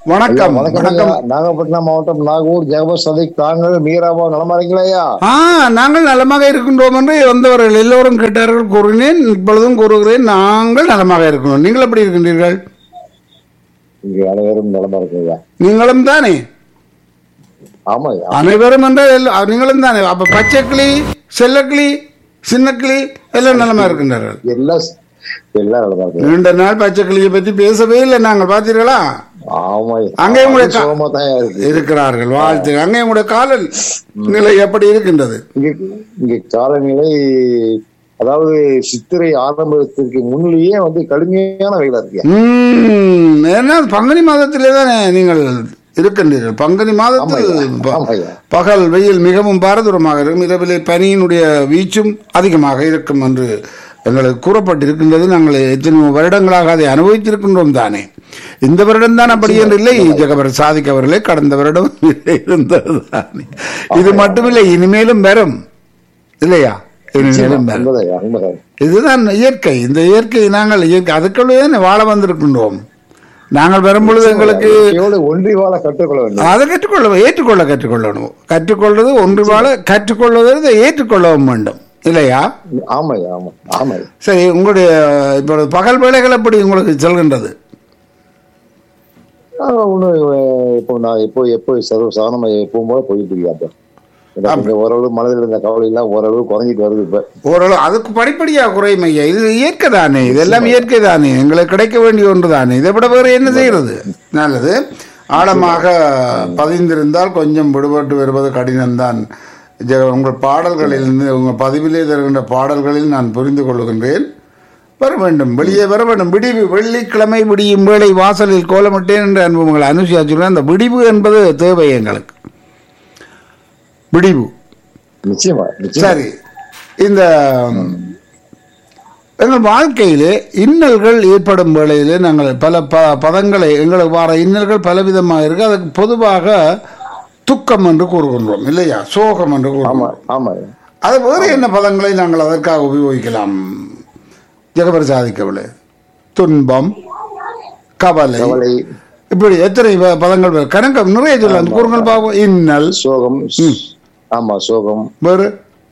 வணக்கம் வணக்கம் வணக்கம் ஐயா. நாகப்பட்டினம் மாவட்டம் நாகூர் ஜெகபர் சதிக் தாங்கள் மீராபா நலமா இருக்கீங்களா ஆ நாங்கள் நலமாக இருக்கின்றோம் என்று வந்தவர்கள் எல்லோரும் கேட்டார்கள் கூறினேன் இப்பொழுதும் கூறுகிறேன் நாங்கள் நலமாக இருக்கிறோம் நீங்கள் எப்படி இருக்கின்றீர்கள் இங்க அனைவரும் நலமா இருக்கீங்க நீங்களும் தானே ஆமா ஐயா. அனைவரும் என்றால் எல்லா- நீங்களும் தானே அப்ப பச்சைக்கிளி செல்லக்கிளி சின்னக்கிளி எல்லாம் நலமா இருக்கின்றார்கள் எல்லாம் எல்லாம் நலமா இருக்கு நீண்ட நாள் பச்சைக்கிளியை பற்றி பேசவே இல்லை நாங்கள் பார்த்தீர்களா ஆமா ஐயா. அங்கே உங்களுடைய அது கா- சுகமா தான் இருக்கு இருக்கிறார்கள் வாழ்த்து அங்கே உங்களுடைய கால நிலை எப்படி இருக்கின்றது இங்க இங்க காலநிலை அதாவது சித்திரை ஆரம்பத்திற்கு முன்னிலேயே வந்து கடுமையான வெயிலா இருக்கு உம், ஏன்னா பங்குனி மாதத்திலே தானே நீங்கள் இருக்கின்றீர்கள் பங்குனி மாதத்தில் ப- ஆமா ஐயா. பகல் வெயில் மிகவும் பாரதூரமாக இருக்கும் இரவிலே பனியினுடைய வீச்சும் அதிகமாக இருக்கும் என்று எங்களுக்கு கூறப்பட்டிருக்கின்றது நாங்கள் எத்தனை வருடங்களாக அதை அனுபவித்திருக்கின்றோம் தானே இந்த வருடம் தான் அப்படி என்று இல்லை ஜெகபர் சாதிக் அவர்களே கடந்த வருடம் இருந்தது தானே இது மட்டுமில்லை இனிமேலும் வரும் இல்லையா இனிமேலும் வரும் உண்மைதான் உண்மைதான் இதுதான் இயற்கை இந்த இயற்கை நாங்கள் இயற்கை அதுக்குள்ளே தானே வாழ வந்திருக்கின்றோம் நாங்கள் வரும்பொழுது எங்களுக்கு எவ்வளவு ஒன்றி வாழ கற்றுக்கொள்ள வேண்டும் அதை கற்றுக்கொள்ள ஏற்றுக்கொள்ள கற்றுக்கொள்ளணும் கற்றுக்கொள்வது ஒன்று வாழ கற்றுக்கொள்வதை ஏற்றுக்கொள்ளவும் வேண்டும் இல்லையா ஆமா ஐயா, ஆமா ஆமா ஐயா. சரி உங்களுடைய இப்போ பகல் வேலைகள் எப்படி உங்களுக்கு செல்கின்றது ஆஹ் ஒண்ணு அஹ் இப்போ நான் எப்போ எப்போ சர்வ சாதாரணமா எப்பவும் போல போயிட்டு இருக்காங்க கொஞ்சம் ஓரளவு மனதில் இருந்த கவலை எல்லாம் ஓரளவு குறைஞ்சிட்டு வருது இப்ப ஓரளவு அதுக்கு படிப்படியாக குறையும் ஐயா இது இயற்கை தானே இதெல்லாம் இயற்கை தானே எங்களுக்கு கிடைக்க வேண்டிய ஒன்று தானே இதை விட வேறு என்ன செய்யறது நல்லது ஆழமாக பதிந்திருந்தால் கொஞ்சம் விடுபட்டு வருவது கடினம்தான் ஜெ- உங்கள் பாடல்களிலிருந்து உங்கள் பதிவிலே தருகின்ற பாடல்களில் நான் புரிந்து கொள்கின்றேன் வர வேண்டும் வெளியே வர வேண்டும் விடிவு வெள்ளிக்கிழமை விடியும் வேளை வாசலில் கோலமிட்டேன் என்று அன்பு உங்களை அனுசியா சொல்றேன் அந்த விடிவு என்பது தேவை எங்களுக்கு விடிவு நிச்சயமா நிச்சயமா சரி இந்த எங்கள் வாழ்க்கையிலே இன்னல்கள் ஏற்படும் வேளையிலே நாங்கள் பல ப பதங்களை எங்களுக்கு வர இன்னல்கள் பலவிதமாக இருக்கு அதுக்கு பொதுவாக துக்கம் என்று கூறுகின்றோம் இல்லையா சோகம் என்று ஆமா கூறுகிறோம் ஆமா ஐயா. அது வேறு என்ன பதங்களை நாங்கள் அதற்காக உபயோகிக்கலாம் ஜெகபர் சாதிக்கவில்லை துன்பம் கவலை கவலை இப்படி எத்தனை ப- பதங்கள் வரும்? கணக்கு நிறைய சொல்லலாம் கூறுங்கள் பாவம் இன்னல் சோகம் ஆமா சோகம் வேறு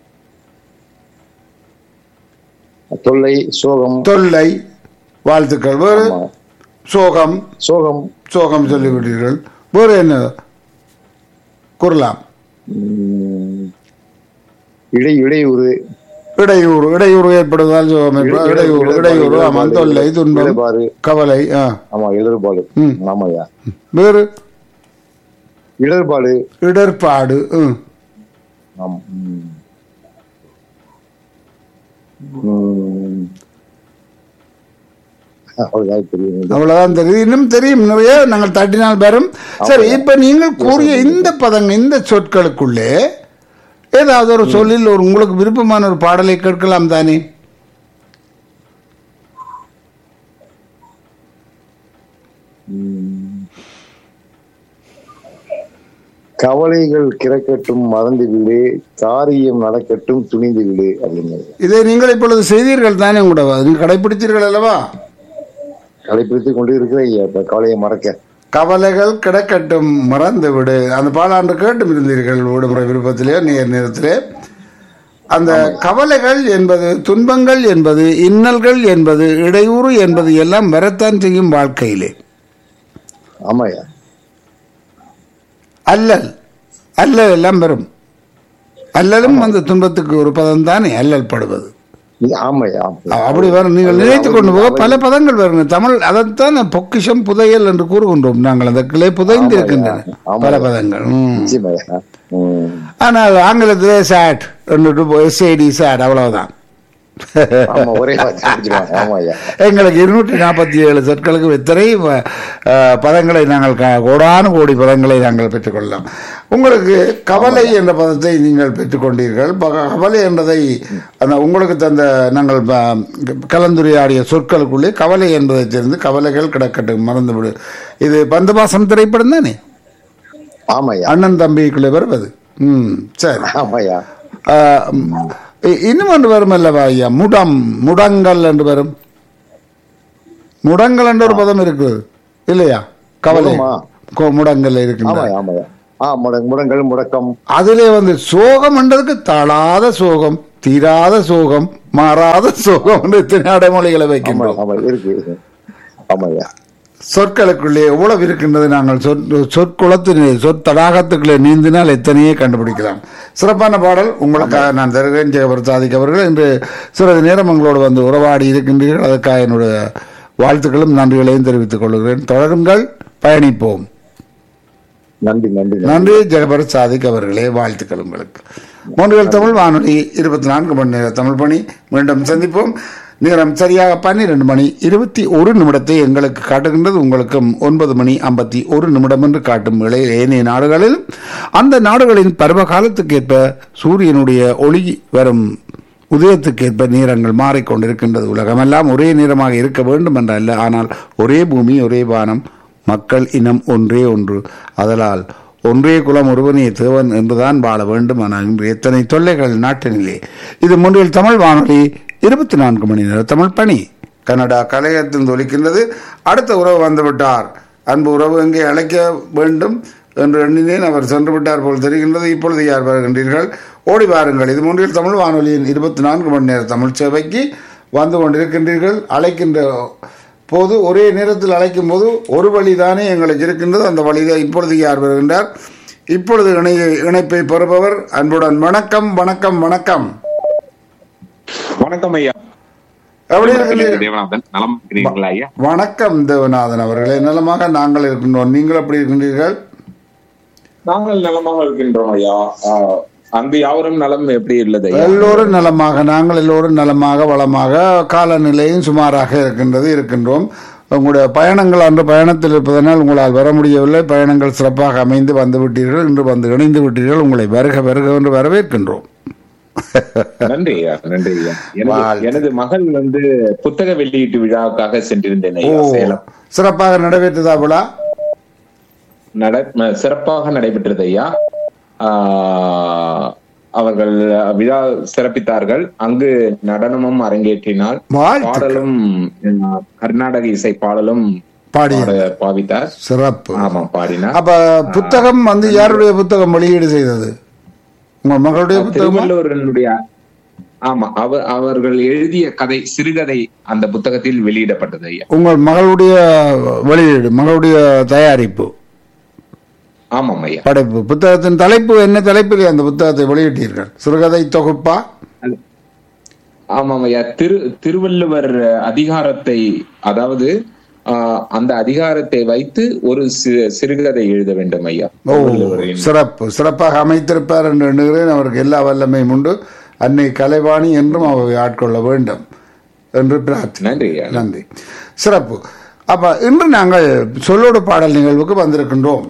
தொல்லை சோகம் தொல்லை வாழ்த்துக்கள் வேறு ஆமா. சோகம் சோகம் சோகம் சொல்லிவிட்டீர்கள் வேறு என்ன கூறலாம் உம், இடை இடையூறு இடையூறு இடையூறு ஏற்படுவதால் சோகம் ஏற்படும். இடையூறு இடையூறு ஆமாம் தொல்லை துன்பம் இடர்பாடு கவலை ஆ ஆமா இடர்பாடு ம். ஆமாய்யா வேறு இடர்பாடு இடர்பாடு ம். ஆம். ம். ம். அவ்வளவுதான் தெரியும் அவ்வளவுதான் தெரியும் இன்னும் தெரியும் நிறைய நாங்கள் தட்டினால் வரும் சரி இப்ப நீங்கள் கூறிய இந்த பதங்க இந்த சொற்களுக்குள்ளே ஏதாவது ஒரு சொல்லில் ஒரு உங்களுக்கு விருப்பமான ஒரு பாடலை கேட்கலாம் தானே கவலைகள் கிறக்கட்டும் மறந்து விடு காரியம் நடக்கட்டும் துணிந்து விடு அப்படிங்கிறது இதை நீங்கள் இப்பொழுது செய்தீர்கள் தானே உங்களோட நீங்கள் கடைபிடித்தீர்கள் அல்லவா கடைபிடித்துக் கொண்டு இருக்கிற இப்ப கவலையை மறக்க கவலைகள் கிடக்கட்டும் மறந்து விடு அந்த பாலாண்டு கேட்டும் இருந்தீர்கள் விடுமுறை விருப்பத்திலே நேர் நேரத்திலே அந்த கவலைகள் என்பது துன்பங்கள் என்பது இன்னல்கள் என்பது இடையூறு என்பது எல்லாம் வரத்தான் செய்யும் வாழ்க்கையிலே ஆமாய்யா அல்லல் அல்லல் எல்லாம் வரும் அல்லலும் அந்த துன்பத்துக்கு ஒரு பதம் தானே அல்லல் படுவது நீ- ஆமாய்யா ஆமா. அப்படி வரும் நீங்கள் நினைத்து கொண்டு போக பல பதங்கள் வருங்க தமிழ் அதைத்தான் பொக்கிஷம் புதையல் என்று கூறுகின்றோம் நாங்கள் அந்த கிளை புதைந்து இருக்கின்றன ஆமாய்யா. பல பதங்கள் ம். நிச்சயமாய்யா ம். ஆனால் ஆங்கிலத்திலே சாட் எஸ்ஐடி சாட் அவ்வளவுதான் ஆமா ஒரே வார்த்தை முடிச்சிருவாங்க ஆமாய்யா எங்களுக்கு இருநூற்றி நாற்பத்தி ஏழு சொற்களுக்கு எத்தனை அஹ், பதங்களை நாங்கள் க- கோடானு கோடி பதங்களை நாங்கள் பெற்றுக்கொள்ளலாம் உங்களுக்கு கவலை என்ற பதத்தை நீங்கள் பெற்றுக்கொண்டீர்கள் பக- கவலை என்பதை அந்த உங்களுக்கு தந்த நாங்கள் ப- கலந்துரையாடிய சொற்களுக்குள்ளே கவலை என்பதை தெரிந்து கவலைகள் கிடக்கட்டும் மறந்துவிடு இது பந்தபாசம் திரைப்படம் தானே ஆமாய்யா அண்ணன் தம்பிக்குள்ளே வருவது ம் சரி ஆமாய்யா ஆஹ், இ- இன்னும் ஒன்று வரும் அல்லவா ஐயா முடம் முடங்கல் என்று வரும் முடங்கல் என்ற ஒரு பதம் இருக்குது இல்லையா கவலை முகமா? கோ- முடங்கல்ல இருக்கின்றது ஆமாய்யா ஆமாய்யா ஆ முட முடங்கள் முடக்கம் அதிலே வந்து சோகம் என்றதுக்கு தாழாத சோகம் தீராத சோகம் மாறாத சோகம் என்று எத்தனை அடைமொழிகளை ஆமா வைக்கின்றோம் ஆமா இருக்கு இருக்கு. ஆமாய்யா சொற்களுக்குள்ளே எவ்வளவு இருக்கின்றது நாங்கள் சொற் சொற்குளத்திலே சொற்தடாகத்துக்குள்ளே நீந்தினால் எத்தனையே கண்டுபிடிக்கலாம் சிறப்பான பாடல் உங்களுக்காக நான் தருகிறேன் ஜெகபர் சாதிக் அவர்கள் இன்று சிறிது நேரம் உங்களோடு வந்து உறவாடி இருக்கின்றீர்கள் அதற்காக என்னுடைய வாழ்த்துக்களும் நன்றிகளையும் தெரிவித்துக் கொள்கிறேன் தொடருங்கள் பயணிப்போம் நன்றி நன்றி நன்றி. நன்றி ஜெகபர் சாதிக் அவர்களே வாழ்த்துக்கள் உங்களுக்கு மூன்றுகள் தமிழ் வானொலி இருபத்தி நான்கு மணி நேர தமிழ் பணி மீண்டும் சந்திப்போம் நேரம் சரியாக பன்னிரண்டு மணி இருபத்தி ஒரு நிமிடத்தை எங்களுக்கு காட்டுகின்றது உங்களுக்கும் ஒன்பது மணி ஐம்பத்தி ஒரு நிமிடம் என்று காட்டும் வேளையில் ஏனைய நாடுகளில் அந்த நாடுகளின் பருவ காலத்துக்கேற்ப சூரியனுடைய ஒளி வரும் உதயத்துக்கேற்ப நேரங்கள் மாறிக்கொண்டிருக்கின்றது உலகமெல்லாம் ஒரே நேரமாக இருக்க வேண்டும் என்றல்ல ஆனால் ஒரே பூமி ஒரே வானம் மக்கள் இனம் ஒன்றே ஒன்று அதலால் ஒன்றே குலம் ஒருவனே தேவன் என்றுதான் வாழ வேண்டும் ஆனால் இன்று எத்தனை தொல்லைகள் நாட்டினிலே இது முன்றில் தமிழ் வானொலி இருபத்தி நான்கு மணி நேர தமிழ் பணி கனடா கலையத்தில் ஒலிக்கின்றது அடுத்த உறவு வந்துவிட்டார் அன்பு உறவு எங்கே அழைக்க வேண்டும் என்று எண்ணினேன் அவர் சென்று விட்டார் போல் தெரிகின்றது இப்பொழுது யார் வருகின்றீர்கள் ஓடி வாருங்கள் இது முன்றில் தமிழ் வானொலியின் இருபத்தி நான்கு மணி நேர தமிழ் சேவைக்கு வந்து கொண்டிருக்கின்றீர்கள் அழைக்கின்ற போது ஒரே நேரத்தில் அழைக்கும் போது ஒரு வழிதானே எங்களுக்கு இருக்கின்றது அந்த வழிதான் இப்பொழுது யார் வருகின்றார் இப்பொழுது இணைய இணைப்பை பெறுபவர் அன்புடன் வணக்கம் வணக்கம் வணக்கம் வணக்கம் ஐயா எப்படி இருக்கிறீர்கள் தேவநாதன் நலம் இருக்கிறீங்களா ஐயா வணக்கம் தேவநாதன் அவர்களே நலமாக நாங்கள் இருக்கின்றோம் நீங்கள் எப்படி இருக்கின்றீர்கள் நாங்கள் நலமாக இருக்கின்றோம் ஐயா ஆஹ், அங்கு யாவரும் நலம் எப்படி உள்ளது ஐயா எல்லோரும் நலமாக நாங்கள் எல்லோரும் நலமாக வளமாக காலநிலையும் சுமாராக இருக்கின்றது இருக்கின்றோம் உங்களுடைய பயணங்கள் அன்று பயணத்தில் இருப்பதனால் உங்களால் வர முடியவில்லை பயணங்கள் சிறப்பாக அமைந்து வந்து விட்டீர்கள் இன்று வந்து இணைந்து விட்டீர்கள் உங்களை வருக வருக என்று வரவேற்கின்றோம் நன்றி ஐயா நன்றி ஐயா எனது வாழ்த்து. எனது மகள் வந்து புத்தக வெளியீட்டு விழாவுக்காக சென்றிருந்தேன் ஓ ஐயா சேலம் சிறப்பாக நடைபெற்றதா விழா நட ம- சிறப்பாக நடைபெற்றது ஐயா ஆஹ், அவர்கள் விழா சிறப்பித்தார்கள் அங்கு நடனமும் அரங்கேற்றினாள் வாழ்த்து பாடலும் ஆஹ், கர்நாடக இசை பாடலும் பாடிய பாட பாவித்தார் சிறப்பு ஆமா பாடினார் அப்ப புத்தகம் வந்து யாருடைய புத்தகம் வெளியீடு செய்தது உங்க மகளுடைய புத்தகமா திருவள்ளுவரனுடைய ஆமா அவர் அவர்கள் எழுதிய கதை சிறுகதை அந்த புத்தகத்தில் வெளியிடப்பட்டது ஐயா உங்கள் மகளுடைய வெளியீடு மகளுடைய தயாரிப்பு ஆமாம் ஐயா படைப்பு புத்தகத்தின் தலைப்பு என்ன தலைப்பில் அந்த புத்தகத்தை வெளியிட்டீர்கள் சிறுகதை தொகுப்பா ஆமாம் ஐயா திரு திருவள்ளுவர் அதிகாரத்தை அதாவது ஆஹ், அந்த அதிகாரத்தை வைத்து ஒரு சி- சிறுகதை எழுத வேண்டும் ஐயா ஓ திருவள்ளுவரின் சிறப்பு சிறப்பாக அமைத்திருப்பார் என்று எண்ணுகிறேன் அவருக்கு எல்லா வல்லமையும் உண்டு அன்னை கலைவாணி என்றும் அவை ஆட்கொள்ள வேண்டும் என்று பிரார்த்தனை நன்றி ஐயா நன்றி சிறப்பு அப்ப இன்று நாங்கள் சொல்லோடு பாடல் நிகழ்வுக்கு வந்திருக்கின்றோம்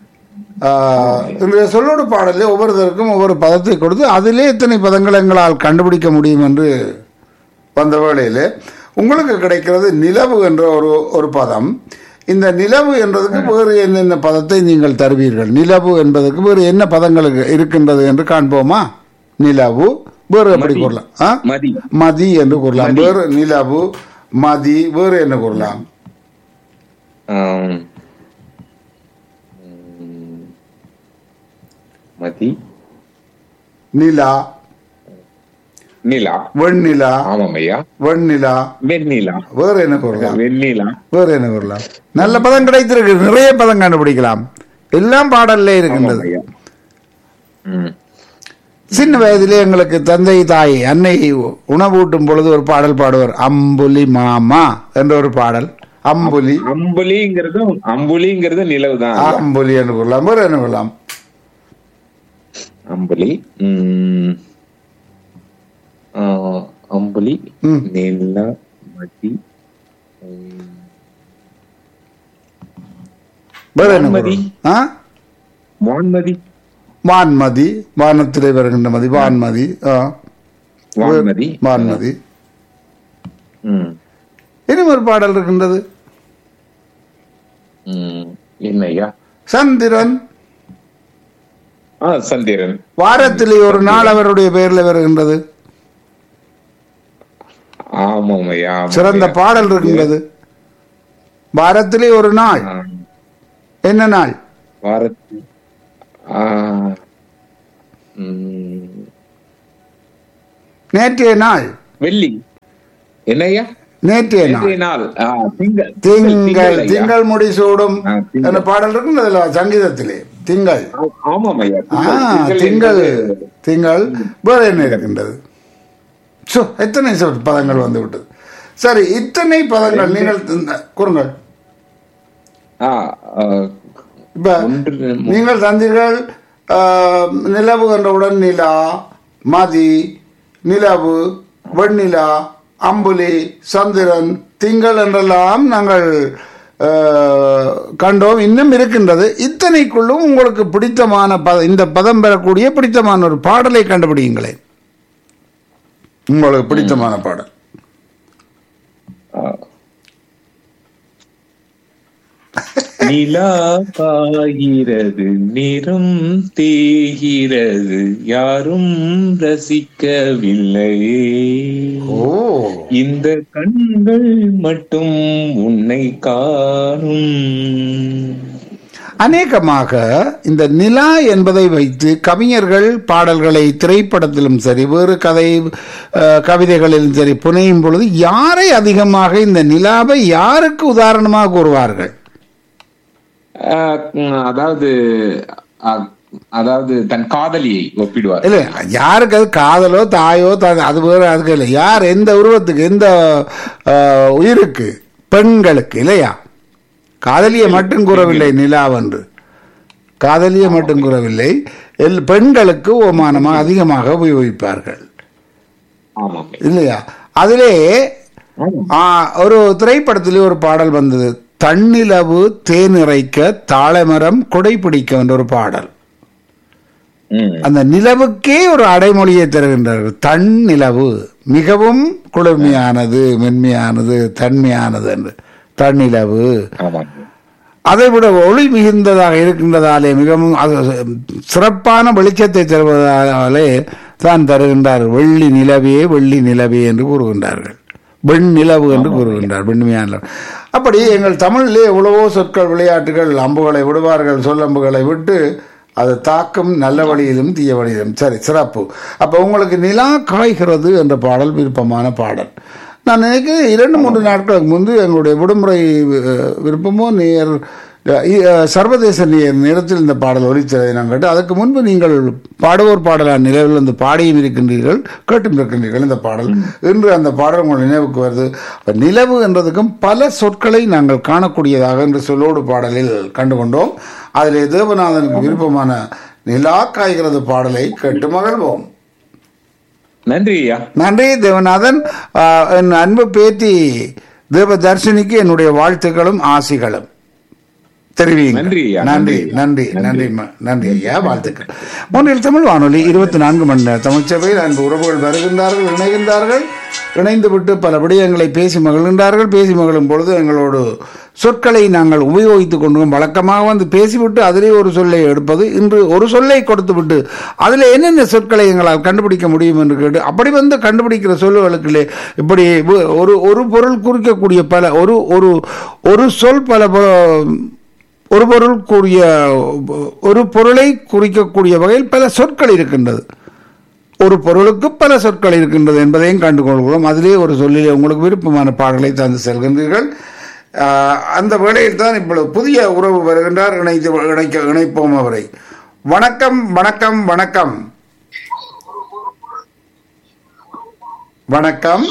ஆஹ், இன்றைய சொல்லோடு பாடலில் ஒவ்வொருத்தருக்கும் ஒவ்வொரு பதத்தை கொடுத்து அதிலே எத்தனை பதங்கள் எங்களால் கண்டுபிடிக்க முடியும் என்று வந்த வேளையில் உங்களுக்கு கிடைக்கிறது நிலவு என்ற ஒரு ஒரு பதம் இந்த நிலவு என்றதுக்கு வேறு என்னென்ன பதத்தை நீங்கள் தருவீர்கள் நிலவு என்பதற்கு வேறு என்ன பதங்களுக்கு இருக்கின்றது என்று காண்போமா நிலவு வேறு எப்படி மதி. கூறலாம் ஆ? மதி மதி என்று கூறலாம் வேறு நிலவு மதி வேறு என்ன கூறலாம் ஆம். உம். மதி நிலா நிலா வெண்ணிலா ஆமாம் ஐயா வெண்ணிலா வெண்ணிலா வேறு என்ன கூறலாம் வெண்ணிலா வேறு என்ன கூறலாம் நல்ல பதம் கிடைத்திருக்கு நிறைய பதம் கண்டுபிடிக்கலாம் எல்லாம் பாடல்ல இருக்கின்றது ஆமாம் ஐயா ம். சின்ன வயதிலே எங்களுக்கு தந்தை தாய் அன்னை உணவூட்டும் பொழுது ஒரு பாடல் பாடுவார் அம்புலி மாமா என்ற ஒரு பாடல் அம்புலி அம்புலிங்கிறது அம்புலிங்கிறது நிலவுதான் அம்புலி என்று கூறலாம் வேறு என்ன கூறலாம் அம்புலி உம் ஆ, அம்புலி ம். நிலா மதி உம், வேறு என்ன வான்மதி. கூறலாம்? ஆ வான்மதி வான்மதி வானத்திலே வருகின்ற மதி வான்மதி ஆ. வான்மதி வான்மதி உம் இனியும் ஒரு பாடல் இருக்கின்றது உம் என்ன ஐயா சந்திரன் ஆ சந்திரன் வாரத்திலே ஒரு நாள் அவருடைய பெயர்ல வருகின்றது ஆமாம் ஐயா ஆமாம் சிறந்த ஐயா. பாடல் இருக்கின்றது வாரத்திலே ஒரு நாள் ஆ. என்ன நாள் வாரத்தில் ஆ, ம், நேற்றைய நாள் வெள்ளி என்னய்யா நேற்றைய நாள் நேற்றைய நாள் ஆ, திங்கள் திங்கள் ஐயா. திங்கள் முடி சூடும் ஆ, திங்கள். என்ற பாடல் இருக்கு அதுல சங்கீதத்திலே திங்கள் ஆ- ஆமாம் ஐயா ஆ திங்கள் திங்கள் என்பது- திங்கள் வேற என்ன இருக்கின்றது சோ எத்தனை சொல் பதங்கள் வந்து விட்டது சரி இத்தனை பதங்கள் நீங்கள் தந்த- கூறுங்கள் ஆ, ஆ, இப்ப ஒன்று நீங்கள் தந்தீர்கள் ஆ, நிலவு என்றவுடன் நிலா மதி நிலவு வெண்ணிலா அம்புலி சந்திரன் திங்கள் என்றெல்லாம் நாங்கள் ஆ, கண்டோம் இன்னும் இருக்கின்றது இத்தனைக்குள்ளும் உங்களுக்கு பிடித்தமான பத இந்த பதம் பெறக்கூடிய பிடித்தமான ஒரு பாடலை கண்டுபிடியுங்களேன் உங்களுக்கு பிடித்தமான பாடல் ஆ. நிலா காகிறது நிறம் தேகிறது யாரும் ரசிக்கவில்லை ஓ இந்த கண்கள் மட்டும் உன்னை காணும் அநேகமாக இந்த நிலா என்பதை வைத்து கவிஞர்கள் பாடல்களை திரைப்படத்திலும் சரி வேறு கதை அஹ், கவிதைகளிலும் சரி புனையும் பொழுது யாரை அதிகமாக இந்த நிலாவை யாருக்கு உதாரணமாக கூறுவார்கள் ஆஹ் உம் அதாவது அஹ், அதாவது தன் காதலியை ஒப்பிடுவார் இல்லை யாருக்கு அது காதலோ தாயோ த- அது வேறு அதுக்கு இல்லை யார் எந்த உருவத்துக்கு எந்த அஹ், உயிருக்கு பெண்களுக்கு இல்லையா காதலியை மட்டும் கூறவில்லை நிலாவென்று காதலியை மட்டும் கூறவில்லை எல் பெண்களுக்கு ஓமானமாக அதிகமாக உபயோகிப்பார்கள் ஆமாம் இல்லையா அதிலே ஆ, ஒரு திரைப்படத்திலே ஒரு பாடல் வந்தது தன்னிலவு தேனிறைக்க தாழமரம் கொடை பிடிக்க என்ற ஒரு பாடல் உம் அந்த நிலவுக்கே ஒரு அடைமொழியை தருகின்றார்கள் தன் நிலவு மிகவும் குளிர்மையானது மென்மையானது தன்மையானது என்று தன்னிலவு ஆமாம் அதை விட ஒளி மிகுந்ததாக இருக்கின்றதாலே மிகவும் அது சிறப்பான வெளிச்சத்தை தருவதாலே தான் தருகின்றார் வெள்ளி நிலவே வெள்ளி நிலவே என்று கூறுகின்றார்கள் வெண் நிலவு என்று கூறுகின்றார் வெண்மையான நிலவு. அப்படி எங்கள் தமிழிலே எவ்வளவோ சொற்கள் விளையாட்டுகள் அம்புகளை விடுவார்கள் சொல்லம்புகளை விட்டு அது தாக்கும் நல்ல வழியிலும் தீய வழியிலும் சரி சிறப்பு அப்ப உங்களுக்கு நிலா காய்கிறது என்ற பாடல் விருப்பமான பாடல் நான் நினைக்கிறேன் இரண்டு மூன்று நாட்களுக்கு முன்பு எங்களுடைய விடுமுறை அஹ், விருப்பமோ நேர் அஹ், சர்வதேச நேர் நேரத்தில் இந்த பாடல் ஒலித்ததை நான் கேட்டு அதற்கு முன்பு நீங்கள் பாடுவோர் பாடலான நிலவில் இந்த பாடியும் இருக்கின்றீர்கள் கேட்டும் இருக்கின்றீர்கள் இந்த பாடல் இன்று அந்த பாடல் உங்கள் நினைவுக்கு வருது அப்ப நிலவு என்றதுக்கும் பல சொற்களை நாங்கள் காணக்கூடியதாக என்று சொல்லோடு பாடலில் கண்டுகொண்டோம் அதிலே தேவநாதனுக்கு விருப்பமான நிலா காய்கிறது பாடலை கேட்டு மகிழ்வோம் நன்றி ஐயா நன்றி தேவநாதன் ஆஹ், என் அன்பு பேத்தி தேவ தர்ஷினிக்கு என்னுடைய வாழ்த்துக்களும் ஆசிகளும் தெரிவிங்க நன்றி ஐயா, நன்றி நன்றி நன்றி. நன்றி ம- நன்றி ஐயா வாழ்த்துக்கள் மூன்றில் தமிழ் வானொலி இருபத்தி நான்கு மணி நேரம் தமிழ் சபையில் அன்பு உறவுகள் வருகின்றார்கள் இணைகின்றார்கள் இணைந்து விட்டு பல விடயங்களை பேசி மகிழ்கின்றார்கள் பேசி மகிழும் பொழுது எங்களோடு சொற்களை நாங்கள் உபயோகித்துக் கொண்டு வழக்கமாக வந்து பேசிவிட்டு அதிலே ஒரு சொல்லை எடுப்பது இன்று ஒரு சொல்லை கொடுத்து விட்டு அதில் என்னென்ன சொற்களை எங்களால் கண்டுபிடிக்க முடியும் என்று கேட்டு அப்படி வந்து கண்டுபிடிக்கிற சொல்லுகளுக்குள்ளே இப்படி வு- ஒரு ஒரு பொருள் குறிக்கக்கூடிய பல ஒரு ஒரு ஒரு சொல் பல பொ- ஒரு பொருள் கூறிய ஒரு பொருளை குறிக்கக்கூடிய வகையில் பல சொற்கள் இருக்கின்றது ஒரு பொருளுக்கு பல சொற்கள் இருக்கின்றது என்பதையும் கண்டுகொள்கிறோம் அதிலே ஒரு சொல்லிலே உங்களுக்கு விருப்பமான பாடலை தந்து செல்கின்றீர்கள் ஆஹ், அந்த வேளையில் தான் இப்பொழுது புதிய உறவு வருகின்றார் இணைத்து இணைக்க இணைப்போம் அவரை வணக்கம் வணக்கம் வணக்கம் வணக்கம்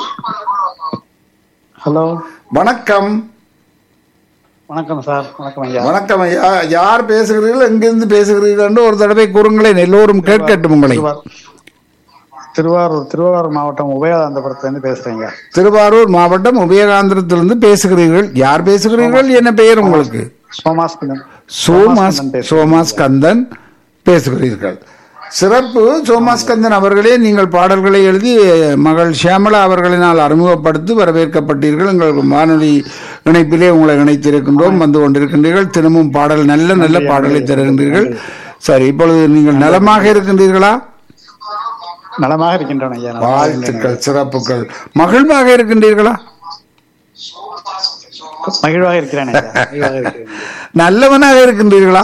ஹலோ வணக்கம் வணக்கம் சார் வணக்கம் ஐயா வணக்கம் ஐயா யார் பேசுகிறீர்கள் எங்கிருந்து பேசுகிறீர்கள் என்று ஒரு தடவை கூறுங்களேன் எல்லோரும் கேட்கட்டும் உங்களை திருவா- திருவாரூர் திருவாரூர் மாவட்டம் உபயானந்தபுரத்துலேருந்து பேசுறேங்க திருவாரூர் மாவட்டம் உபயகாந்திரத்திலிருந்து பேசுகிறீர்கள் யார் பேசுகிறீர்கள் என்ன பெயர் உங்களுக்கு சோமாஸ்கந்தன் சோமாஸ் சோமாஸ்கந்தன் பேசுகிறேன். சோமாஸ்கந்தன் பேசுகிறீர்கள் சிறப்பு சோமாஸ்கந்தன் அவர்களே நீங்கள் பாடல்களை எழுதி மகள் ஷியாமலா அவர்களினால் அறிமுகப்படுத்தி வரவேற்கப்பட்டீர்கள் எங்கள் வானொலி இணைப்பிலே உங்களை இணைத்திருக்கின்றோம் வந்து கொண்டிருக்கின்றீர்கள் தினமும் பாடல் நல்ல நல்ல பாடலை தருகின்றீர்கள் சரி இப்பொழுது நீங்கள் நலமாக இருக்கின்றீர்களா நலமாக இருக்கின்றன ஐயா நலமாக வாழ்த்துக்கள் சிறப்புகள் மகிழ்வாக இருக்கின்றீர்களா இருக்கின்றேன். மகிழ்வாக இருக்கிறேன் ஐயா மகிழ்வாக இருக்கிறேன் நல்லவனாக இருக்கின்றீர்களா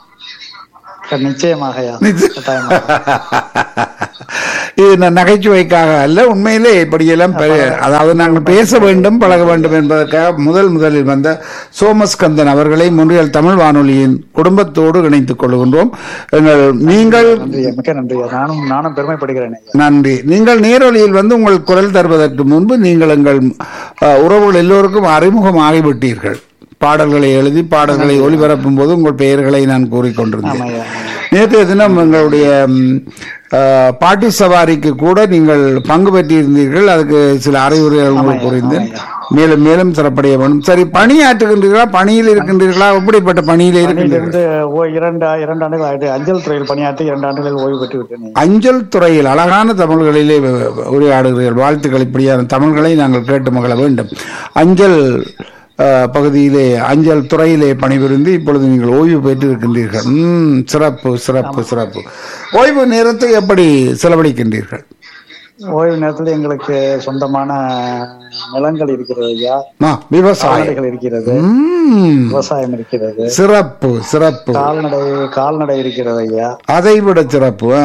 நிச்சயமாக ஐயா நிச்சயம். கட்டாயமாக. இது நான் நகைச்சுவைக்காக அல்ல உண்மையிலே இப்படியெல்லாம் பெ- அதாவது நாங்கள் பேச வேண்டும் பழக வேண்டும் என்பதற்காக முதல் முதலில் வந்த சோமஸ்கந்தன் அவர்களை முன்றியல் தமிழ் வானொலியின் குடும்பத்தோடு இணைத்துக் கொள்கின்றோம் எங்கள் நீங்கள் நன்றி ஐயா, மிக்க நன்றி ஐயா. நானும் நானும் பெருமைப்படுகிறேன் ஐயா நன்றி நீங்கள் நேரொலியில் வந்து உங்கள் குரல் தருவதற்கு முன்பு நீங்கள் எங்கள் அஹ், உறவுகள் எல்லோருக்கும் அறிமுகம் ஆகிவிட்டீர்கள் பாடல்களை எழுதி பாடல்களை ஒளிபரப்பும் போது உங்கள் பெயர்களை நான் கூறிக்கொண்டிருந்தேன் ஆமாய்யா. நேற்றைய தினம் எங்களுடைய ம், அஹ், பாட்டு சவாரிக்கு கூட நீங்கள் பங்கு பெற்றிருந்தீர்கள் அதுக்கு சில அறிவுரைகள் உங்களுக்கு புரிந்தேன் மேலும் மேலும் சிறப்படைய வேண்டும் சரி பணியாற்றுகின்றீர்களா பணியில் இருக்கின்றீர்களா எப்படிப்பட்ட பணியில் இருக்கின்றீர்கள் இருந்து ஓ இரண்டு இரண்டு ஆண்டுகள் ஆயிட்டு அஞ்சல் துறையில் பணியாற்றி இரண்டு ஆண்டுகளில் ஓய்வு பெற்று விட்டேன் ஐயா. அஞ்சல் துறையில் அழகான தமிழ்களிலே வ- வ- உரையாடுகிறீர்கள் வாழ்த்துக்கள் இப்படியான தமிழ்களை நாங்கள் கேட்டு மகிழ வேண்டும் அஞ்சல் அஹ், பகுதியிலே அஞ்சல் துறையிலே பணிபுரிந்து இப்பொழுது நீங்கள் ஓய்வு பெற்று இருக்கின்றீர்கள் ம், சிறப்பு சிறப்பு சிறப்பு ஓய்வு நேரத்தை எப்படி செலவழிக்கின்றீர்கள் ஓய்வு நேரத்தில் எங்களுக்கு சொந்தமான நிலங்கள் இருக்கிறது ஐயா ஆ, விவசாயம் கால்நடைகள் இருக்கிறது ம், விவசாயம் இருக்கிறது சிறப்பு சிறப்பு கால்நடை கால்நடை இருக்கிறது ஐயா அதை விட சிறப்பு ஆ.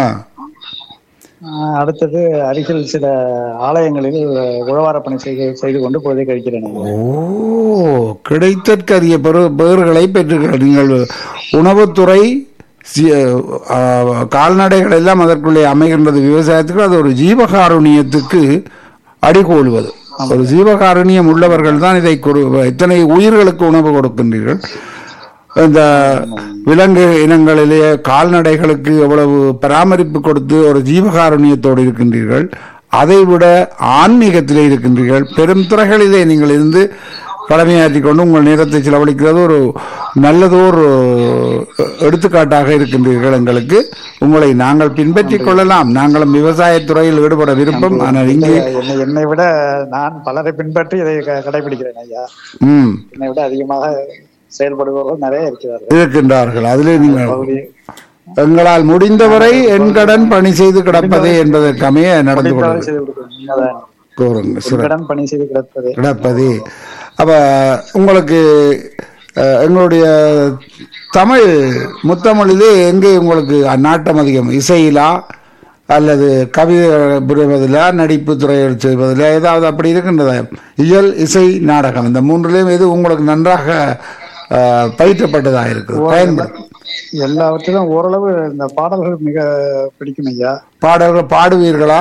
ஆஹ் அடுத்தது அருகில் சில ஆலயங்களில் உழவார பணி செய்து செய்து கொண்டு பொழுதை கழிக்கிறேன் ஐயா. ஓ கிடைத்தற்கரிய பெரு பெயர்களை பெற்றுக்கள் நீங்கள் உணவுத்துறை சி- ஆ, கால்நடைகள் எல்லாம் அதற்குள்ளே அமைகின்றது விவசாயத்துக்கு அது ஒரு ஜீவகாருண்யத்துக்கு அடிகோலுவது ஒரு ஜீவகாருண்யம் உள்ளவர்கள் தான் இதை கொடு- இத்தனை உயிர்களுக்கு உணவு கொடுக்கின்றீர்கள் இந்த விலங்கு இனங்களிலே கால்நடைகளுக்கு எவ்வளவு பராமரிப்பு கொடுத்து ஒரு ஜீவகாருண்யத்தோடு இருக்கின்றீர்கள் அதை விட ஆன்மீகத்திலே இருக்கின்றீர்கள் பெரும் துறைகளிலே நீங்கள் இருந்து கடமையாற்றி கொண்டு உங்கள் நேரத்தை செலவழிக்கிறது ஒரு நல்லதோர் எடுத்துக்காட்டாக இருக்கின்றீர்கள் எங்களுக்கு உங்களை நாங்கள் பின்பற்றிக் கொள்ளலாம் நாங்களும் விவசாயத் துறையில் ஈடுபட விருப்பம் ஆனால் இங்கே என்னை என்னை விட நான் பலரை பின்பற்றி இதை க- கடைபிடிக்கிறேன் ஐயா ம் என்னை விட அதிகமாக செயல்படுபவர்கள் நிறைய இருக்கிறார்கள் இருக்கின்றார்கள் அதிலே நீங்கள் பகுதி எங்களால் முடிந்தவரை என் கடன் பணி செய்து கிடப்பதே என்பதற்கமைய நடந்து முடிந்தவரை கொள்வது செய்து கொடுக்கிறேன். உண்மைதான். கூறுங்க சிற கடன் பணி செய்து கிடப்பது கிடப்பதே அப்ப உங்களுக்கு அஹ், எங்களுடைய தமிழ் முத்தமிழிலே எங்கே உங்களுக்கு நாட்டம் அதிகம் இசையிலா அல்லது கவிதை புரிவதிலா நடிப்பு துறையில் செய்வதிலா ஏதாவது அப்படி இருக்கின்றதா இயல் இசை நாடகம் இந்த மூன்றிலேயும் எது உங்களுக்கு நன்றாக அஹ், பயிற்றப்பட்டதாக இருக்குது பயன்படும் எல்லாவற்றிலும் ஓரளவு இந்த பாடல்கள் மிக பிடிக்கும் ஐயா பாடல்கள் பாடுவீர்களா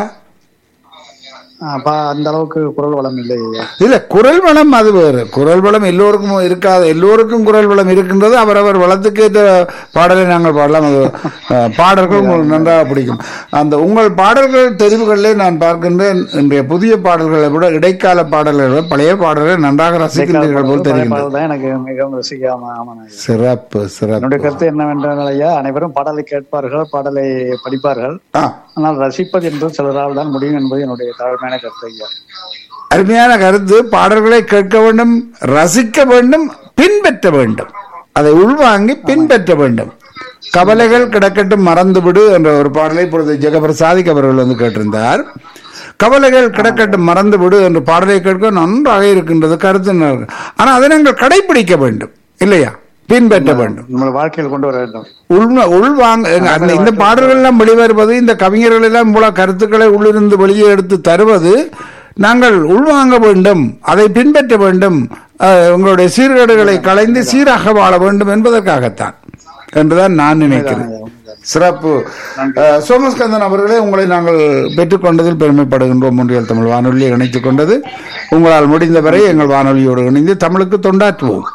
ஆஹ் பா- அந்த அளவுக்கு குரல் வளம் இல்லை ஐயா இல்ல குரல் வளம் அது வேறு குரல் வளம் எல்லோருக்கும் இருக்காது எல்லோருக்கும் குரல் வளம் இருக்கின்றது அவரவர் வளத்துக்கு ஏற்ற பாடலை நாங்கள் பாடலாம் அது அஹ், பாடல்கள் உங்களுக்கு நன்றாக பிடிக்கும் அந்த உங்கள் பாடல்கள் தெரிவுகளிலே நான் பார்க்கின்றேன் இன்றைய புதிய பாடல்களை விட இடைக்கால பாடல்களை விட பழைய பாடல்களை நன்றாக ரசிக்கின்றீர்கள் போல் பழைய தெரிகின்றது பாடல் தான் எனக்கு மிகவும் ரசிக்காம ஆமாம் ஐயா சிறப்பு என்னுடைய சிறப்பு கருத்து என்னவென்றால் ஐயா அனைவரும் பாடலை கேட்பார்கள் பாடலை படிப்பார்கள் ஆ ஆனால் ரசிப்பது என்பது சிலரால் தான் முடியும் என்பது என்னுடைய தாழ்மையான கருத்து ஐயா அருமையான கருத்து பாடல்களை கேட்க வேண்டும் ரசிக்க வேண்டும் பின்பற்ற வேண்டும் அதை உள்வாங்கி பின்பற்ற வேண்டும் கவலைகள் கிடக்கட்டும் மறந்துவிடு என்ற ஒரு பாடலை இப்பொழுது ஜெகபிரசாதிக் அவர்கள் வந்து கேட்டிருந்தார் கவலைகள் கிடக்கட்டும் மறந்து விடு என்ற பாடலை கேட்க நன்றாக இருக்கின்றது கருத்து நல்லா இருக்கு. ஆனா அதை நாங்கள் கடைபிடிக்க வேண்டும் இல்லையா பின்பற்ற வேண்டும் நம்ம வாழ்க்கையில் கொண்டு வர வேண்டும் உள்ம உள்வாங்க அந்த இந்த பாடல்கள் எல்லாம் வெளிவருவது இந்த கவிஞர்கள் எல்லாம் இவ்வளவு கருத்துக்களை உள்ளிருந்து வெளியே எடுத்து தருவது நாங்கள் உள்வாங்க வேண்டும் அதை பின்பற்ற வேண்டும் அஹ், உங்களுடைய சீர்கேடுகளை களைந்து சீராக வாழ வேண்டும் என்பதற்காகத்தான் என்றுதான் நான் நினைக்கிறேன் சிறப்பு அஹ், சோமஸ்கந்தன் அவர்களே உங்களை நாங்கள் பெற்றுக்கொண்டதில் பெருமைப்படுகின்றோம் ஒன்றியல் தமிழ் வானொலியை இணைத்துக் கொண்டது உங்களால் முடிந்தவரை எங்கள் வானொலியோடு இணைந்து தமிழுக்கு தொண்டாற்றுவோம்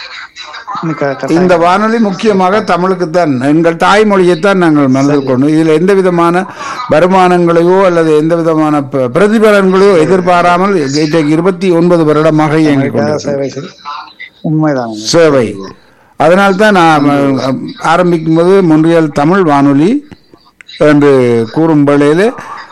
க- க- இந்த வானொலி முக்கியமாக தமிழுக்குத்தான் எங்கள் தாய்மொழியைத்தான் நாங்கள் மனதில் கொண்டு இதில் எந்த விதமான வருமானங்களையோ அல்லது எந்த விதமான ப- பிரதிபலன்களையோ எதிர்பாராமல் இன்றைக்கு இருபத்தி ஒன்பது வருடமாக இயங்கிக் அதுக்காக கொண்டிருக்கிறோம் சேவை செய்து உண்மைதான் சேவை அதனால்தான் நான் அஹ், ஆரம்பிக்கும் போது மொன்றியல் தமிழ் வானொலி என்று கூறும் வேளையில்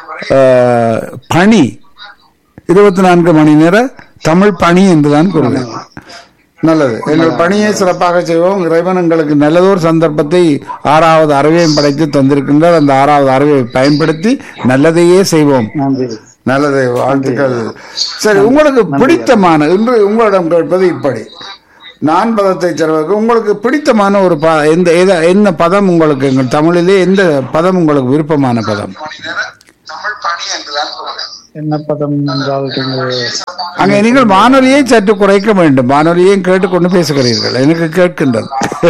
அஹ், பணி இருபத்தி நான்கு மணி நேர தமிழ் பணி என்றுதான் கூறுவேன் நல்லது எங்கள் பணியை சிறப்பாக செய்வோம் இறைவன் எங்களுக்கு நல்லதொரு சந்தர்ப்பத்தை ஆறாவது அறிவையும் படைத்து தந்திருக்கின்றார் அந்த ஆறாவது அறிவை பயன்படுத்தி நல்லதையே செய்வோம் நன்றி நல்லது வாழ்த்துக்கள் சரி உங்களுக்கு பிடித்தமான இன்று உங்களிடம் கேட்பது இப்படி நான் பதத்தை சேர்வதற்கு உங்களுக்கு பிடித்தமான ஒரு ப எந்த எத- என்ன பதம் உங்களுக்கு எங்கள் தமிழிலே எந்த பதம் உங்களுக்கு விருப்பமான பதம் என்ன பதம் என்றால் நீங்கள் அங்கே நீங்கள் வானொலியை சற்று குறைக்க வேண்டும் வானொலியையும் கேட்டுக்கொண்டு பேசுகிறீர்கள் எனக்கு கேட்கின்றது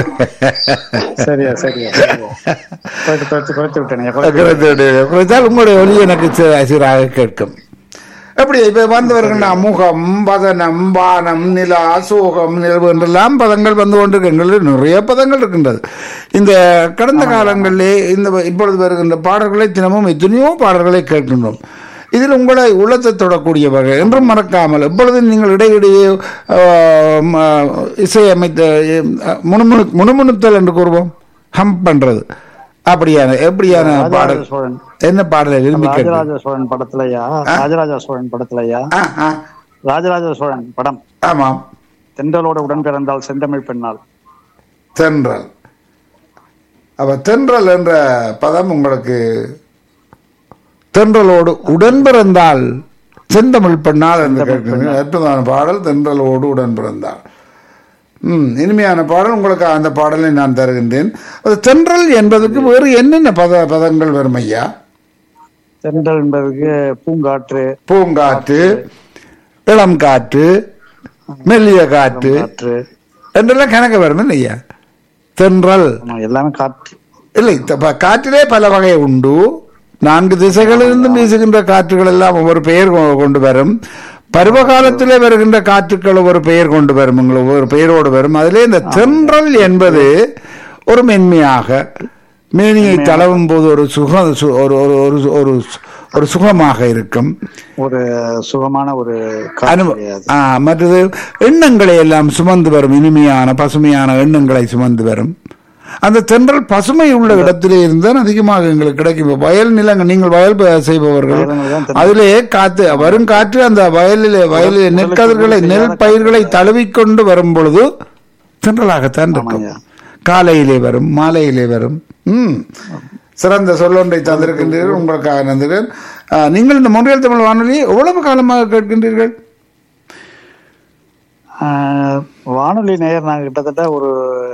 சரியா சரியா சரியா. குறைத்து குறைத்து குறைத்து விட்டேன் குறைத்து- குறைத்தால் உங்களுடைய ஒலி எனக்கு சி- சீராக கேட்கும் எப்படி இப்ப வந்தவர்கள் அமுகம் பதனம் வானம் நில அசோகம் நிலவு என்றெல்லாம் பதங்கள் வந்து கொண்டிருக்கின்றது நிறைய பதங்கள் இருக்கின்றது இந்த கடந்த காலங்களிலே இந்த இப்பொழுது வருகின்ற பாடல்களை தினமும் எத்தனையோ பாடல்களை கேட்கின்றோம் இதில் உங்களை உள்ளத்தை தொடக்கூடிய வகை என்றும் மறக்காமல் எப்பொழுதும் நீங்கள் இடையிடையே ஆஹ், ம, இசையமைத்த அஹ், முணுமுணு முணுமுணுத்தல் என்று கூறுவோம் ஹம் பண்றது அப்படியான எப்படியான ராஜராஜ பாடல் சோழன் என்ன பாடலை விரும்பி கேட்க ராஜராஜ சோழன் படத்துலயா ராஜராஜ சோழன் படத்துலயா ஆ ஆ ராஜராஜ சோழன் படம் ஆமாம் தென்றலோட உடன் பிறந்தால் செந்தமிழ் பெண்ணால் தென்றல் அப்ப தென்றல் என்ற பதம் உங்களுக்கு தென்றலோடு உடன் பிறந்தால் செந்தமிழ் பெண்ணால் என்று கேட்கிறீங்க அற்புதமான பாடல் தென்றலோடு உடன் பிறந்தாள் ம் இனிமையான பாடல் உங்களுக்கு அந்த பாடலை நான் தருகின்றேன் அது தென்றல் என்பதற்கு வேறு என்னென்ன பத பதங்கள் வரும் ஐயா தென்றல் என்பதற்கு பூங்காற்று பூங்காற்று இளம் காற்று மெல்லிய காற்று காற்று என்றெல்லாம் கணக்கு வரும் ஐயா தென்றல் ஆமா, எல்லாமே காற்று இல்லை த- காற்றிலே பல வகை உண்டு நான்கு திசைகளிலிருந்தும் வீசுகின்ற காற்றுகள் எல்லாம் ஒவ்வொரு பெயர் கொ- கொண்டு வரும் பருவ காலத்திலே வருகின்ற காற்றுக்கள் ஒவ்வொரு பெயர் கொண்டு வரும் உங்களுக்கு ஒவ்வொரு பெயரோடு வரும் அதிலே இந்த தென்றல் என்பது ஒரு மென்மையாக மேனியை தளவும் போது ஒரு சுக சு- ஒரு ஒரு ஒரு- ஒரு ஒரு சுகமாக இருக்கும் ஒரு சுகமான ஒரு அனுப- காற்று அது. ஆ, மற்றது எண்ணங்களை எல்லாம் சுமந்து வரும் இனிமையான பசுமையான எண்ணங்களை சுமந்து வரும் அந்த தென்றல் பசுமை உள்ள இடத்திலே இருந்தால் அதிகமாக எங்களுக்கு கிடைக்கும் இப்ப வயல் நிலங்கள் நீங்கள் வயல் ப- செய்பவர்கள் வயல்கள் தான் தென்றல். அதிலே காத்து வரும் காற்று அந்த வயலிலே வயலிலே நெற்கதிர்களை நெல் பயிர்களை தழுவிக்கொண்டு வரும் பொழுது தென்றலாகத்தான் இருக்கும் ஆமாய்யா. காலையிலே வரும் மாலையிலே வரும் ம் சிறந்த சொல்லொன்றை தந்திருக்கின்றீர்கள் உங்களுக்காக நந்துகிறேன் ஆ, நீங்கள் இந்த மொழியல் தமிழ் வானொலி எவ்வளவு காலமாக கேட்கின்றீர்கள் ஆஹ், வானொலி நேயர் நான் கிட்டத்தட்ட ஒரு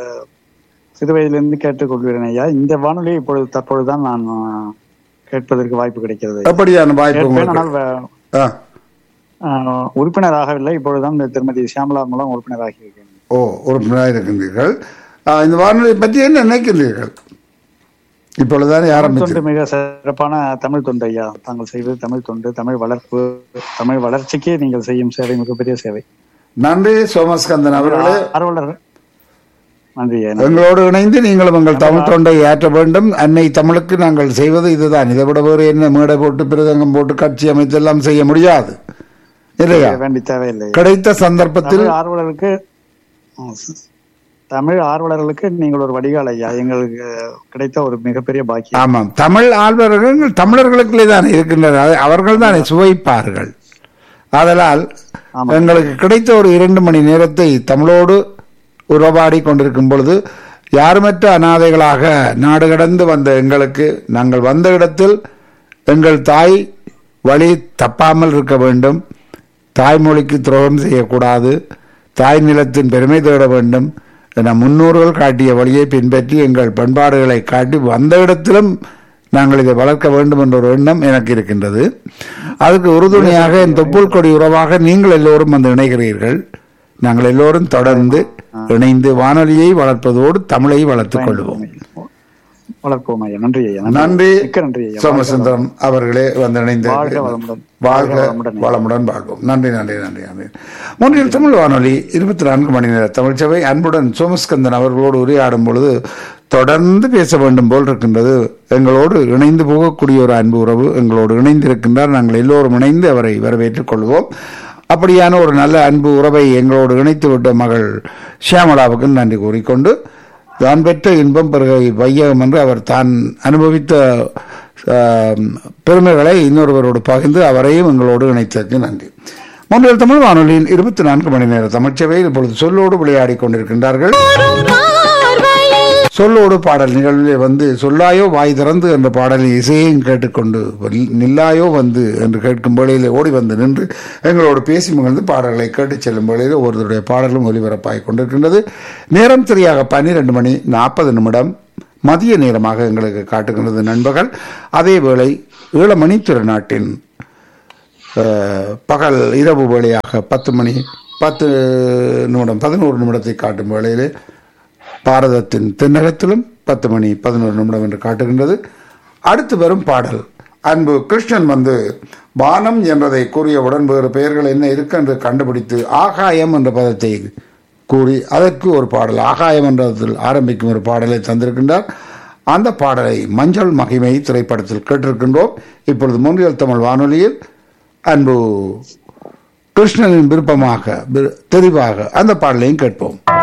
சிறு வயதிலிருந்து கேட்டுக்கொள்கிறேன் ஐயா இந்த வானொலி இப்பொழுது தற்பொழுதுதான் நான் ஆஹ், கேட்பதற்கு வாய்ப்பு கிடைக்கிறது எப்படியான வாய்ப்பு கேட்பேன் உங்களுக்கு ஆனால் வே- ஆ. ஆஹ், உறுப்பினராகவில்லை இப்பொழுதுதான் இந்த திருமதி சியாமலா மூலம் உறுப்பினராகி இருக்கேன் ஓ உறுப்பினராக இருக்கின்றீர்கள் ஆ, இந்த வானொலி பற்றி என்ன நினைக்கின்றீர்கள் இப்பொழுதுதான் தொண்டு ஆரம்பிச்சு மிக சிறப்பான தமிழ் தொண்டு ஐயா தாங்கள் செய்வது தமிழ் தொண்டு தமிழ் வளர்ப்பு தமிழ் வளர்ச்சிக்கு நீங்கள் செய்யும் சேவை மிகப்பெரிய சேவை நன்றி சோமஸ்கந்தன் அவர்களே ஆர்வலர் நன்றி ஐயா எங்களோடு இணைந்து நீங்களும் எங்கள் தமிழ் தொண்டை ஆற்ற வேண்டும் அன்னை தமிழுக்கு நாங்கள் செய்வது இதுதான் இதை விட வேறு என்ன மேடை போட்டு பிரதங்கம் போட்டு கட்சி அமைத்து எல்லாம் செய்ய முடியாது இல்லையா வேண்டி தேவையில்லை கிடைத்த சந்தர்ப்பத்தில் தமிழ் ஆர்வலருக்கு ம், ஸ்- தமிழ் ஆர்வலர்களுக்கு நீங்கள் ஒரு வடிகால் ஐயா எங்களுக்கு கிடைத்த ஒரு மிகப்பெரிய பாக்கியம் ஆமாம் தமிழ் ஆழ்வர்கள் தமிழர்களுக்குள்ளே தான் இருக்கின்றனர் அவர்கள் தானே சுவைப்பார்கள் ஆதலால் எங்களுக்கு கிடைத்த ஒரு இரண்டு மணி நேரத்தை தமிழோடு உறவாடி கொண்டிருக்கும் பொழுது யாருமற்ற அனாதைகளாக நாடு கடந்து வந்த எங்களுக்கு நாங்கள் வந்த இடத்தில் எங்கள் தாய் வழி தப்பாமல் இருக்க வேண்டும் தாய்மொழிக்கு துரோகம் செய்யக்கூடாது தாய் நிலத்தின் பெருமை தேட வேண்டும் என முன்னோர்கள் காட்டிய வழியை பின்பற்றி எங்கள் பண்பாடுகளை காட்டி வந்த இடத்திலும் நாங்கள் இதை வளர்க்க வேண்டும் என்ற ஒரு எண்ணம் எனக்கு இருக்கின்றது அதுக்கு உறுதுணையாக என் தொப்புள் கொடி உறவாக நீங்கள் எல்லோரும் வந்து இணைகிறீர்கள் நாங்கள் எல்லோரும் தொடர்ந்து இணைந்து வானொலியை வளர்ப்பதோடு தமிழை வளர்த்துக் கொள்வோம் வளர்ப்போம் ஐயா நன்றி ஐயா நன்றி மிக்க நன்றி ஐயா சோமசுந்தரம் அவர்களே வந்து இணைந்து வாழ்க வளமுடன். வாழ்க வாழ்க வளமுடன். வளமுடன் வாழ்வோம் நன்றி நன்றி நன்றி நன்றி மூன்றில் தமிழ் வானொலி இருபத்தி நான்கு மணி நேர தமிழ்ச்சபை அன்புடன் சோமஸ்கந்தன் அவர்களோடு உரையாடும் பொழுது தொடர்ந்து பேச வேண்டும் போல் இருக்கின்றது எங்களோடு இணைந்து போகக்கூடிய ஒரு அன்பு உறவு எங்களோடு இணைந்து இருக்கின்றார் நாங்கள் எல்லோரும் இணைந்து அவரை வரவேற்றுக் கொள்வோம் அப்படியான ஒரு நல்ல அன்பு உறவை எங்களோடு இணைத்து விட்ட மகள் ஷியாமலாவுக்கு நன்றி கூறிக்கொண்டு தான் பெற்ற இன்பம் பிறகு வையகம் என்று அவர் தான் அனுபவித்த ஆம், பெருமைகளை இன்னொருவரோடு பகிர்ந்து அவரையும் எங்களோடு இணைத்ததற்கு நன்றி மூன்றில் தமிழ் வானொலியின் இருபத்தி நான்கு மணி நேர தமிழ்ச்சபையில் இப்பொழுது சொல்லோடு விளையாடிக் கொண்டிருக்கின்றார்கள் சொல்லோடு பாடல் நிகழ்விலே வந்து சொல்லாயோ வாய் திறந்து என்ற பாடலின் இசையையும் கேட்டுக்கொண்டு வல்- நில்லாயோ வந்து என்று கேட்கும் வேளையிலே ஓடி வந்து நின்று எங்களோடு பேசி மகிழ்ந்து பாடல்களை கேட்டுச் செல்லும் வேளையில் ஒருவருடைய பாடலும் ஒலிபரப்பாகிக் கொண்டிருக்கின்றது நேரம் சரியாக பன்னிரண்டு மணி நாற்பது நிமிடம் மதிய நேரமாக எங்களுக்கு காட்டுகின்றது நண்பர்கள் அதே வேளை ஈழமணி திருநாட்டின் அஹ், பகல் இரவு வேளையாக பத்து மணி பத்து நிமிடம் பதினோரு நிமிடத்தை காட்டும் வேளையிலே பாரதத்தின் தென்னகத்திலும் பத்து மணி பதினோரு நிமிடம் என்று காட்டுகின்றது அடுத்து வரும் பாடல் அன்பு கிருஷ்ணன் வந்து வானம் என்றதை கூறியவுடன் வேறு பெயர்கள் என்ன இருக்கு என்று கண்டுபிடித்து ஆகாயம் என்ற பதத்தை கூறி அதற்கு ஒரு பாடல் ஆகாயம் என்றதில் ஆரம்பிக்கும் ஒரு பாடலை தந்திருக்கின்றார் அந்த பாடலை மஞ்சள் மகிமை திரைப்படத்தில் கேட்டிருக்கின்றோம் இப்பொழுது மூன்றியல் தமிழ் வானொலியில் அன்பு கிருஷ்ணனின் விருப்பமாக விரு- தெரிவாக அந்த பாடலையும் கேட்போம்